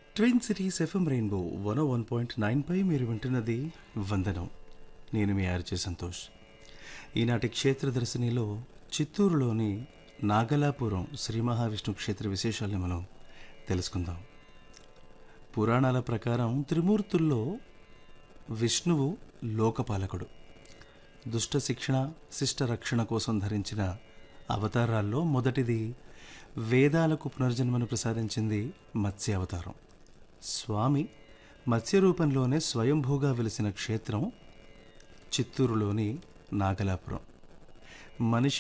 twin cities FM rainbow one one point nine పై మీరు వింటున్నది వందనం నేను మీ ఆర్జే సంతోష్ ఈనాటి క్షేత్ర దర్శనిలో చిత్తూరులోని నాగలాపురం శ్రీ మహావిష్ణు క్షేత్ర విశేషాలను మనం తెలుసుకుందాం పురాణాల ప్రకారం త్రిమూర్తుల్లో విష్ణువు లోకపాలకుడు దుష్ట శిక్షణ శిష్ట రక్షణ కోసం ధరించిన అవతారాల్లో మొదటిది వేదాలకు పునర్జన్మను ప్రసాదించింది మత్స్య అవతారం స్వామి మత్స్య రూపంలోనే స్వయంభూగా వెలిసిన క్షేత్రం చిత్తూరులోని నాగలాపురం మనిషి